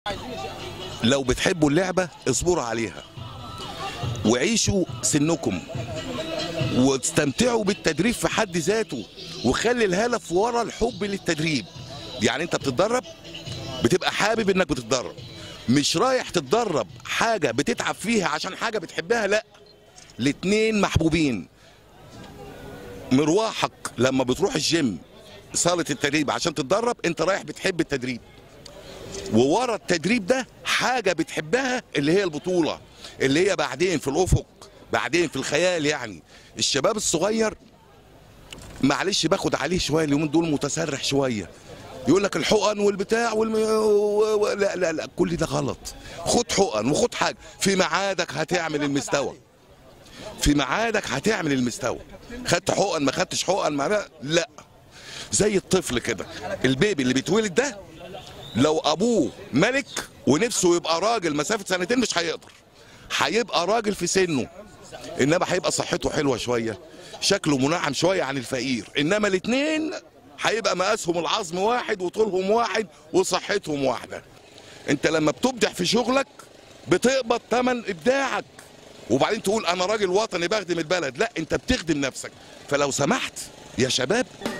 لو بتحبوا اللعبه اصبروا عليها وعيشوا سنكم واستمتعوا بالتدريب في حد ذاته وخلي الهدف ورا الحب للتدريب يعني انت بتتدرب بتبقى حابب انك بتتدرب مش رايح تتدرب حاجه بتتعب فيها عشان حاجه بتحبها لا الاتنين محبوبين مروحك لما بتروح الجيم صاله التدريب عشان تتدرب انت رايح بتحب التدريب وورا التدريب ده حاجه بتحبها اللي هي البطوله اللي هي بعدين في الافق بعدين في الخيال يعني الشباب الصغير معلش باخد عليه شويه اليومين دول متسرح شويه يقول لك الحقن والبتاع والم... و... و... لا لا لا كل ده غلط خد حقن وخد حاجه في ميعادك هتعمل المستوى في ميعادك هتعمل المستوى خدت حقن ما خدتش حقن ما لا زي الطفل كده البيبي اللي بيتولد ده لو ابوه ملك ونفسه يبقى راجل مسافه سنتين مش هيقدر هيبقى راجل في سنه انما هيبقى صحته حلوه شويه شكله منعم شويه عن الفقير انما الاثنين هيبقى مقاسهم العظم واحد وطولهم واحد وصحتهم واحده انت لما بتبدع في شغلك بتقبض ثمن ابداعك وبعدين تقول انا راجل وطني بخدم البلد لا انت بتخدم نفسك فلو سمحت يا شباب